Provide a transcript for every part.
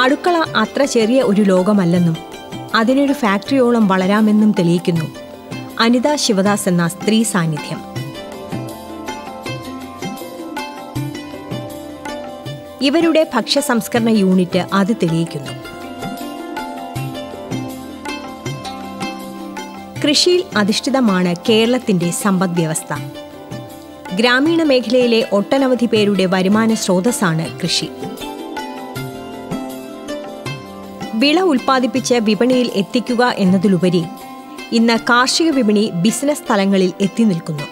അടുക്കള അത്ര ചെറിയ ഒരു ലോകമല്ലെന്നും അതിനൊരു ഫാക്ടറിയോളം വളരാമെന്നും തെളിയിക്കുന്നു അനിത ശിവദാസ് എന്ന സ്ത്രീ സാന്നിധ്യം ഇവരുടെ ഭക്ഷ്യ സംസ്കരണ യൂണിറ്റ് അത് തെളിയിക്കുന്നു കൃഷിയിൽ അധിഷ്ഠിതമാണ് കേരളത്തിന്റെ സമ്പദ് വ്യവസ്ഥ ഗ്രാമീണ മേഖലയിലെ ഒട്ടനവധി പേരുടെ വരുമാന സ്രോതസ്സാണ് കൃഷി വിള ഉൽപ്പാദിപ്പിച്ച് വിപണിയിൽ എത്തിക്കുക എന്നതിലുപരി ഇന്ന് കാർഷിക വിപണി ബിസിനസ് തലങ്ങളിൽ എത്തി നിൽക്കുന്നു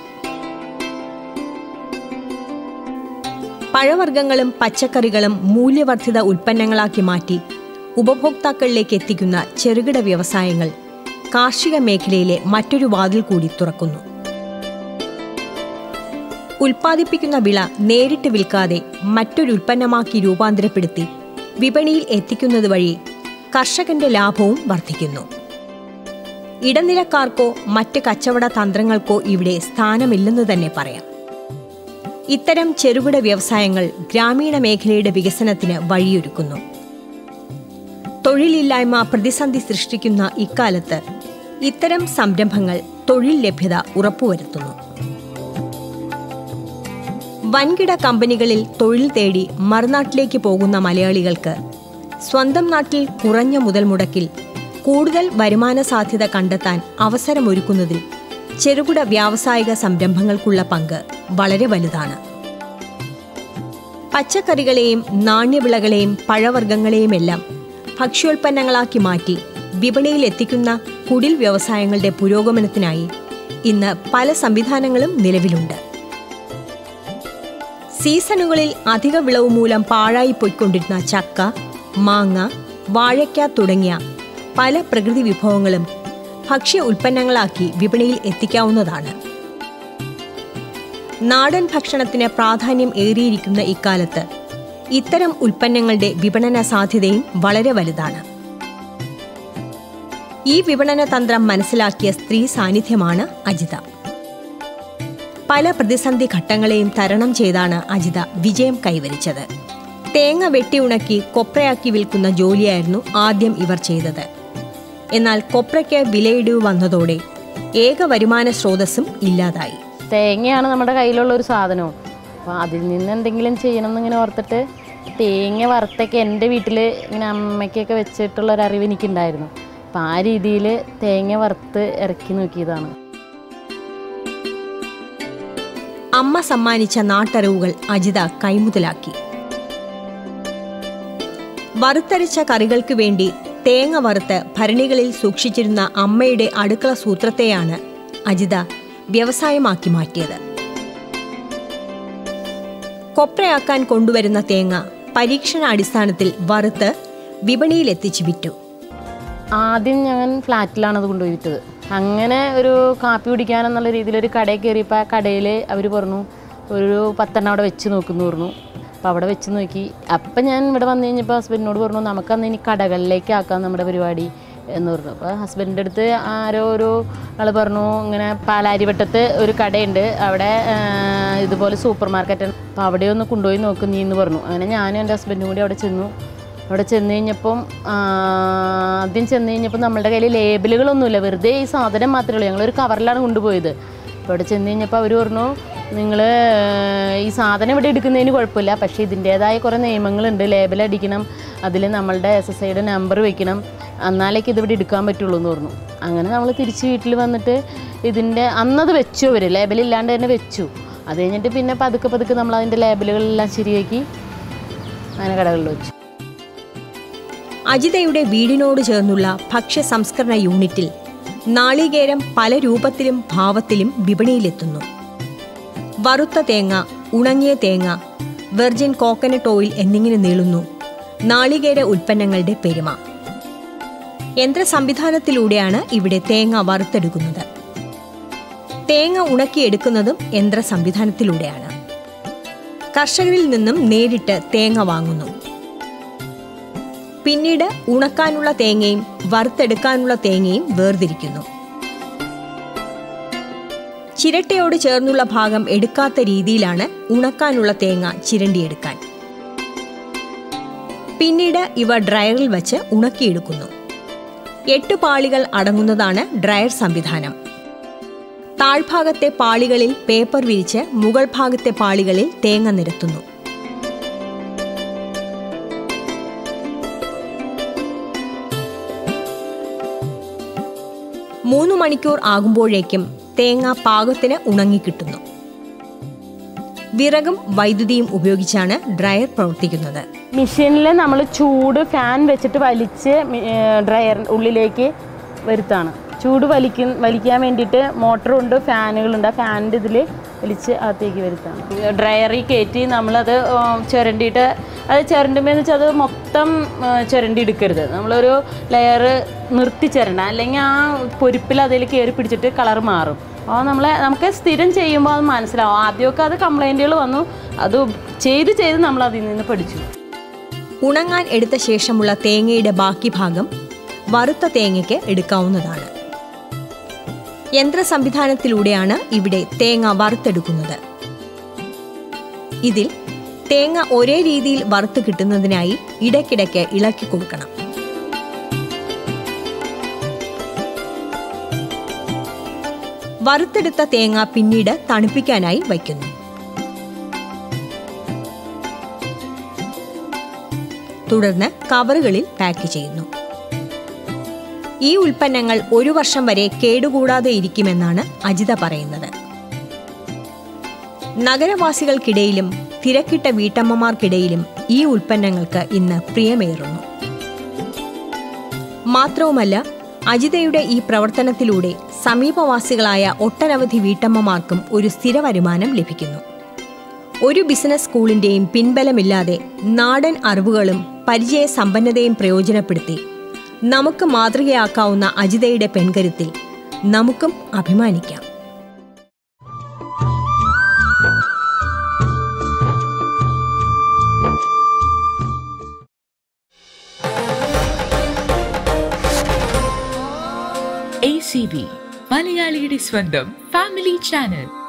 പഴവർഗ്ഗങ്ങളും പച്ചക്കറികളും മൂല്യവർദ്ധിത ഉൽപ്പന്നങ്ങളാക്കി മാറ്റി ഉപഭോക്താക്കളിലേക്ക് എത്തിക്കുന്ന ചെറുകിട വ്യവസായങ്ങൾ കാർഷിക മേഖലയിലെ മറ്റൊരു വാതിൽ കൂടി തുറക്കുന്നു ഉൽപ്പാദിപ്പിക്കുന്ന വിള നേരിട്ട് വിൽക്കാതെ മറ്റൊരു ഉൽപ്പന്നമാക്കി രൂപാന്തരപ്പെടുത്തി വിപണിയിൽ എത്തിക്കുന്നത് വഴി കർഷകന്റെ ലാഭവും വർദ്ധിക്കുന്നു ഇടനിലക്കാർക്കോ മറ്റ് കച്ചവട തന്ത്രങ്ങൾക്കോ ഇവിടെ സ്ഥാനമില്ലെന്ന് തന്നെ പറയാം ഇത്തരം ചെറുകിട വ്യവസായങ്ങൾ ഗ്രാമീണ മേഖലയുടെ വികസനത്തിന് വഴിയൊരുക്കുന്നു തൊഴിലില്ലായ്മ പ്രതിസന്ധി സൃഷ്ടിക്കുന്ന ഇക്കാലത്ത് ഇത്തരം സംരംഭങ്ങൾ തൊഴിൽ ലഭ്യത ഉറപ്പുവരുത്തുന്നു വൻകിട കമ്പനികളിൽ തൊഴിൽ തേടി മറുനാട്ടിലേക്ക് പോകുന്ന മലയാളികൾക്ക് സ്വന്തം നാട്ടിൽ കുറഞ്ഞ മുതൽ മുടക്കിൽ കൂടുതൽ വരുമാന സാധ്യത കണ്ടെത്താൻ അവസരമൊരുക്കുന്നതിൽ ചെറുകിട വ്യാവസായിക സംരംഭങ്ങൾക്കുള്ള പങ്ക് വളരെ വലുതാണ് പച്ചക്കറികളെയും നാണ്യവിളകളെയും പഴവർഗ്ഗങ്ങളെയുമെല്ലാം ഭക്ഷ്യോൽപ്പന്നങ്ങളാക്കി മാറ്റി വിപണിയിൽ എത്തിക്കുന്ന കുടിൽ വ്യവസായങ്ങളുടെ പുരോഗമനത്തിനായി ഇന്ന് പല സംവിധാനങ്ങളും നിലവിലുണ്ട് സീസണുകളിൽ അധിക വിളവ് മൂലം പാഴായി പോയിക്കൊണ്ടിരുന്ന ചക്ക മാങ്ങ വാഴയ്ക്ക തുടങ്ങിയ പല പ്രകൃതി വിഭവങ്ങളും ഭക്ഷ്യ ഉൽപ്പന്നങ്ങളാക്കി വിപണിയിൽ എത്തിക്കാവുന്നതാണ് നാടൻ ഭക്ഷണത്തിന് പ്രാധാന്യം ഏറിയിരിക്കുന്ന ഇക്കാലത്ത് ഇത്തരം ഉൽപ്പന്നങ്ങളുടെ വിപണന സാധ്യതയും വളരെ വലുതാണ് ഈ വിപണന തന്ത്രം മനസ്സിലാക്കിയ സ്ത്രീ സാന്നിധ്യമാണ് അജിത പല പ്രതിസന്ധി ഘട്ടങ്ങളെയും തരണം ചെയ്താണ് അജിത വിജയം കൈവരിച്ചത് തേങ്ങ വെട്ടി ഉണക്കി കൊപ്രയാക്കി വിൽക്കുന്ന ജോലിയായിരുന്നു ആദ്യം ഇവർ ചെയ്തത് എന്നാൽ കൊപ്രയ്ക്ക് വിലയിടിവ് വന്നതോടെ ഏക വരുമാന സ്രോതസ്സും ഇല്ലാതായി തേങ്ങയാണ് നമ്മുടെ കയ്യിലുള്ള ഒരു സാധനവും അപ്പോൾ അതിൽ നിന്ന് എന്തെങ്കിലും ചെയ്യണം എന്നിങ്ങനെ ഓർത്തിട്ട് തേങ്ങ വറുത്തൊക്കെ എൻ്റെ വീട്ടിൽ ഇങ്ങനെ അമ്മയ്ക്കൊക്കെ വെച്ചിട്ടുള്ള ഒരു അറിവ് എനിക്കുണ്ടായിരുന്നു അപ്പം ആ രീതിയിൽ തേങ്ങ വറുത്ത് ഇറക്കി നോക്കിയതാണ് അമ്മ സമ്മാനിച്ച നാട്ടറിവുകൾ അജിത കൈമുതലാക്കി വറുത്തരച്ച കറികൾക്ക് വേണ്ടി തേങ്ങ വറുത്ത് ഭരണികളിൽ സൂക്ഷിച്ചിരുന്ന അമ്മയുടെ അടുക്കള സൂത്രത്തെയാണ് അജിത വ്യവസായമാക്കി മാറ്റിയത് കൊപ്രയാക്കാൻ കൊണ്ടുവരുന്ന തേങ്ങ പരീക്ഷണാടിസ്ഥാനത്തിൽ വറുത്ത് വിപണിയിലെത്തിച്ചു വിറ്റു ആദ്യം ഞാൻ ഫ്ലാറ്റിലാണ് അത് കൊണ്ടുപോയി വിറ്റത് അങ്ങനെ ഒരു കാപ്പി കുടിക്കാനെന്നുള്ള രീതിയിൽ ഒരു കടയിൽ കയറിയപ്പോൾ ആ കടയിൽ അവർ പറഞ്ഞു ഒരു പത്തെണ്ണം അവിടെ വെച്ച് നോക്കുന്നു പറഞ്ഞു അപ്പോൾ അവിടെ വെച്ച് നോക്കി അപ്പം ഞാൻ ഇവിടെ വന്നു കഴിഞ്ഞപ്പോൾ ഹസ്ബൻഡിനോട് പറഞ്ഞു നമുക്കന്ന് ഇനി കടകളിലേക്ക് ആക്കാം നമ്മുടെ പരിപാടി എന്ന് പറഞ്ഞു അപ്പോൾ ഹസ്ബൻഡിൻ്റെ അടുത്ത് ആരോ ഒരു ആൾ പറഞ്ഞു ഇങ്ങനെ പാലാരിവട്ടത്ത് ഒരു കടയുണ്ട് അവിടെ ആ, ഇതുപോലെ സൂപ്പർ മാർക്കറ്റ് അപ്പോൾ അവിടെ ഒന്ന് കൊണ്ടുപോയി നോക്കും നീ എന്ന് പറഞ്ഞു അങ്ങനെ ഞാനും എൻ്റെ ഹസ്ബൻഡും കൂടി അവിടെ ചെന്നു അവിടെ ചെന്ന് കഴിഞ്ഞപ്പം ആ, ആദ്യം ചെന്ന് കഴിഞ്ഞപ്പോൾ നമ്മളുടെ കയ്യിൽ ലേബലുകളൊന്നുമില്ല വെറുതെ ഈ സാധനം മാത്രമേ ഉള്ളൂ ഞങ്ങളൊരു കവറിലാണ് കൊണ്ടുപോയത് അപ്പോൾ അവിടെ ചെന്ന് കഴിഞ്ഞപ്പോൾ അവർ പറഞ്ഞു നിങ്ങൾ ഈ സാധനം ഇവിടെ എടുക്കുന്നതിന് കുഴപ്പമില്ല പക്ഷേ ഇതിൻ്റേതായ കുറേ നിയമങ്ങളുണ്ട് ലേബൽ അടിക്കണം അതിൽ നമ്മളുടെ എസ് എസ് ഐയുടെ നമ്പർ വെക്കണം എന്നാലേക്ക് ഇതിവിടെ എടുക്കാൻ പറ്റുള്ളൂ എന്ന് പറഞ്ഞു അങ്ങനെ നമ്മൾ തിരിച്ച് വീട്ടിൽ വന്നിട്ട് ഇതിൻ്റെ അന്നത് വെച്ചു അവർ ലേബലില്ലാണ്ട് തന്നെ വെച്ചു അത് കഴിഞ്ഞിട്ട് പിന്നെ പതുക്കെ പതുക്കെ നമ്മൾ അതിൻ്റെ ലേബലുകളെല്ലാം ശരിയാക്കി അങ്ങനെ കടകളിൽ വെച്ചു അജിതയുടെ വീടിനോട് ചേർന്നുള്ള ഭക്ഷ്യ സംസ്കരണ യൂണിറ്റിൽ നാളികേരം പല രൂപത്തിലും ഭാവത്തിലും വിപണിയിലെത്തുന്നു വറുത്ത തേങ്ങ ഉണങ്ങിയ തേങ്ങ വെർജിൻ കോക്കനട്ട് ഓയിൽ എന്നിങ്ങനെ നീളുന്നു നാളികേര ഉൽപ്പന്നങ്ങളുടെ പെരുമ യന്ത്ര സംവിധാനത്തിലൂടെയാണ് ഇവിടെ തേങ്ങ വറുത്തെടുക്കുന്നത് തേങ്ങ ഉണക്കിയെടുക്കുന്നതും യന്ത്ര സംവിധാനത്തിലൂടെയാണ് കർഷകരിൽ നിന്നും നേരിട്ട് തേങ്ങ വാങ്ങുന്നു പിന്നീട് ഉണക്കാനുള്ള തേങ്ങയും വറുത്തെടുക്കാനുള്ള തേങ്ങയും വേർതിരിക്കുന്നു ചിരട്ടയോട് ചേർന്നുള്ള ഭാഗം എടുക്കാത്ത രീതിയിലാണ് ഉണക്കാനുള്ള തേങ്ങ ചിരണ്ടിയെടുക്കാൻ പിന്നീട് ഇവ ഡ്രയറിൽ വച്ച് ഉണക്കിയെടുക്കുന്നു എട്ട് പാളികൾ അടങ്ങുന്നതാണ് ഡ്രയർ സംവിധാനം താഴ്ഭാഗത്തെ പാളികളിൽ പേപ്പർ വിരിച്ച് മുകൾ ഭാഗത്തെ പാളികളിൽ തേങ്ങ നിരത്തുന്നു മൂന്ന് മണിക്കൂർ ആകുമ്പോഴേക്കും തേങ്ങ പാകത്തിന് ഉണങ്ങിക്കിട്ടുന്നു വിറകും വൈദ്യുതിയും ഉപയോഗിച്ചാണ് ഡ്രയർ പ്രവർത്തിക്കുന്നത് മെഷീനിൽ നമ്മൾ ചൂട് ഫാൻ വെച്ചിട്ട് വലിച്ച് ഡ്രയർ ഉള്ളിലേക്ക് വരുത്താണ് ചൂട് വലിക്കും വലിക്കാൻ വേണ്ടിയിട്ട് മോട്ടറുണ്ട് ഫാനുകളുണ്ട് ആ ഫാനിൻ്റെ ഇതിൽ വലിച്ച് അകത്തേക്ക് വരുത്താണ് ഡ്രയറിൽ കയറ്റി നമ്മളത് ഉം, ചുരണ്ടിയിട്ട് അത് ചുരണ്ടുമ്പോൾ വെച്ചാൽ അത് മൊത്തം ഉം, ചുരണ്ടി എടുക്കരുത് നമ്മളൊരു ലെയർ നിർത്തി ചുരണ്ട അല്ലെങ്കിൽ ആ പൊരിപ്പിൽ അതിൽ കയറി പിടിച്ചിട്ട് കളർ മാറും അപ്പോൾ നമ്മളെ നമുക്ക് സ്ഥിരം ചെയ്യുമ്പോൾ അത് മനസ്സിലാവും ആദ്യമൊക്കെ അത് കംപ്ലൈൻറ്റുകൾ വന്നു അത് ചെയ്ത് ചെയ്ത് നമ്മൾ അതിൽ നിന്ന് പഠിച്ചു ഉണങ്ങാൻ എടുത്ത ശേഷമുള്ള തേങ്ങയുടെ ബാക്കി ഭാഗം വറുത്ത തേങ്ങയ്ക്ക് എടുക്കാവുന്നതാണ് യന്ത്ര സംവിധാനത്തിലൂടെയാണ് ഇവിടെ തേങ്ങ വറുത്തെടുക്കുന്നത് ഇതിൽ തേങ്ങ ഒരേ രീതിയിൽ വറുത്ത് കിട്ടുന്നതിനായി ഇടയ്ക്കിടയ്ക്ക് ഇളക്കി കൊടുക്കണം വറുത്തെടുത്ത തേങ്ങ പിന്നീട് തണുപ്പിക്കാനായി വയ്ക്കുന്നു തുടർന്ന് കവറുകളിൽ പാക്ക് ചെയ്യുന്നു ഈ ഉൽപ്പന്നങ്ങൾ ഒരു വർഷം വരെ കേടുകൂടാതെ ഇരിക്കുമെന്നാണ് അജിത പറയുന്നത് നഗരവാസികൾക്കിടയിലും തിരക്കിട്ട വീട്ടമ്മമാർക്കിടയിലും ഈ ഉൽപ്പന്നങ്ങൾക്ക് ഇന്ന് പ്രിയമേറുന്നു മാത്രവുമല്ല അജിതയുടെ ഈ പ്രവർത്തനത്തിലൂടെ സമീപവാസികളായ ഒട്ടനവധി വീട്ടമ്മമാർക്കും ഒരു സ്ഥിര വരുമാനം ലഭിക്കുന്നു ഒരു ബിസിനസ് സ്കൂളിന്റെയും പിൻബലമില്ലാതെ നാടൻ അറിവുകളും പരിചയ സമ്പന്നതയും പ്രയോജനപ്പെടുത്തി നമുക്ക് മാതൃകയാക്കാവുന്ന അജിതയുടെ പെൺകരുത്തിൽ നമുക്കും അഭിമാനിക്കാം എ സി ബി മലയാളിയുടെ സ്വന്തം ഫാമിലി ചാനൽ